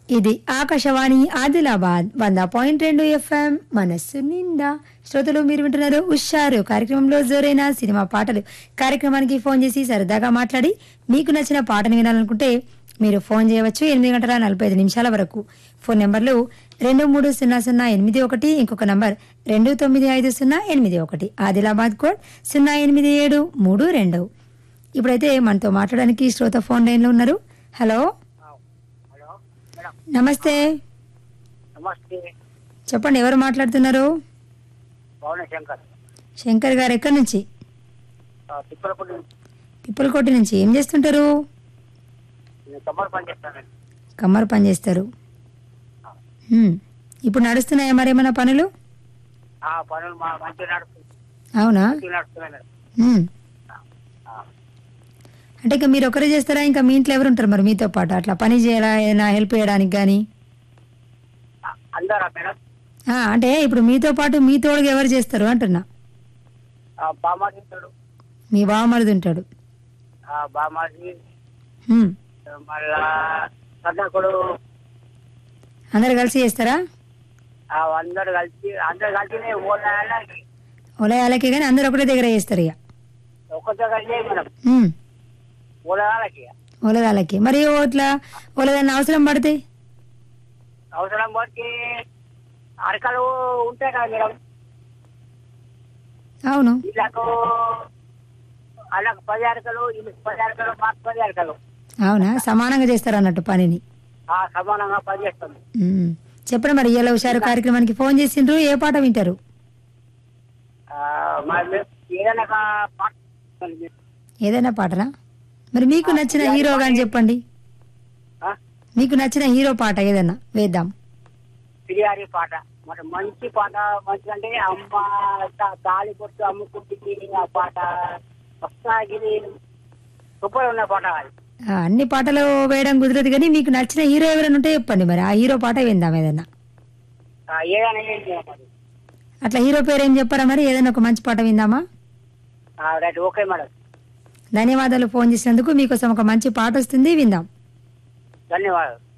ఇది ఆకాశవాణి ఆదిలాబాద్ వంద పాయింట్ రెండు ఎఫ్ఎం మనస్సు నిండా శ్రోతలు మీరు వింటున్నారు ఉషారు కార్యక్రమంలో జోరైన సినిమా పాటలు కార్యక్రమానికి ఫోన్ చేసి సరదాగా మాట్లాడి మీకు నచ్చిన పాటను వినాలనుకుంటే మీరు ఫోన్ చేయవచ్చు ఎనిమిది గంటల నలభై ఐదు నిమిషాల వరకు ఫోన్ నెంబర్లు రెండు మూడు సున్నా సున్నా ఎనిమిది ఒకటి ఇంకొక నంబర్ రెండు తొమ్మిది ఐదు సున్నా ఎనిమిది ఒకటి ఆదిలాబాద్ కోడ్ సున్నా ఎనిమిది ఏడు మూడు రెండు ఇప్పుడైతే మనతో మాట్లాడడానికి శ్రోత ఫోన్ లైన్లో ఉన్నారు హలో హలో మేడం నమస్తే నమస్తే చెప్పండి ఎవరు మాట్లాడుతున్నారు పవన శంకర్ శంకర్ గారు ఎక్కడి నుంచి ఆ, తిప్పలపూడి నుంచి పిప్పలకోటి నుంచి ఏం చేస్తుంటారు నేను తమ్ముడు పని చేస్తానండి కమ్మరు పని చేస్తారు హ్మ్. ఇప్పుడు నడుస్తున్నాయా మరేమైనా పనులు ఆ పనులు మా మంచిగా నడుస్తుంది అవునా మంచిగా నడుస్తున్నాయి హ్మ్. ఆ, అంటే ఇక మీరు ఒకరే చేస్తారా ఇంకా మీ ఇంట్లో ఎవరు ఉంటారు మరి మీతో పాటు అట్లా పని చేయాలా ఏదైనా హెల్ప్ చేయడానికి కానీ ఆ, అందరా మేడం అంటే ఇప్పుడు మీతో పాటు మీ తోడుగా ఎవరు చేస్తారు అంటున్నా ఆ, బామాజీ ఉంటాడు మీ బావమరిది ఉంటాడు ఆ, బామాజీ హ్మ్. మళ్ళా సన్నకుడు అందరు కలిసి చేస్తారా ఆ, అందరు కలిసి అందరు కలిసి ఓనాలకి ఉలయాలకి కానీ అందరు ఒకటే దగ్గర చేస్తారు ఇక ఒక్కతో కలిసి మేడం హ్మ్. ఓనాలకి ఉలగాలకి మరి ఇట్లా ఉలదన్న అవసరం పడితే అవసరం బట్టి అరకలు ఉంటాయి కదా మేడం అవును వీళ్ళకు వాళ్ళకు పది అరకలు వీళ్ళకి పది అరకలు మాకు పది అరకలు అవునా సమానంగా చేస్తారు అన్నట్టు పనిని ఆ సమానంగా పనిచేస్తాం ఉమ్. చెప్పండి మరి ఇవాళ హుషారు కార్యక్రమానికి ఫోన్ చేసిండ్రు ఏ పాట వింటారు ఆ, మరి మీరు ఏదైనా ఒక పాట చెప్పండి మీరు. ఏదైనా పాటనా మరి మీకు నచ్చిన హీరో గాని చెప్పండి ఆ? మీకు నచ్చిన హీరో పాట ఏదన్నా వేద్దాం పిరియారి పాట మరి మంచి పాట మంచి అంటే అమ్మ తా- తాళి కొట్టు అమ్ముకుంటుంది ఆ పాట వస్తాగిరి సూపర్ ఉన్న పాట అది ఆ, అన్ని పాటలు వేయడం కుదరదు కానీ మీకు నచ్చిన హీరో ఎవరైనా ఉంటే చెప్పండి మరి ఆ హీరో పాట విందాం ఏదన్నా ఆ, ఏదైనా ఏం చేయాలి మరి అట్లా హీరో పేరు ఏం చెప్పారా మరి ఏదైనా ఒక మంచి పాట విందామా ఆ, రైట్ ఓకే మేడం ధన్యవాదాలు ఫోన్ చేసినందుకు మీకోసం ఒక మంచి పాట వస్తుంది విందాం ధన్యవాదాలు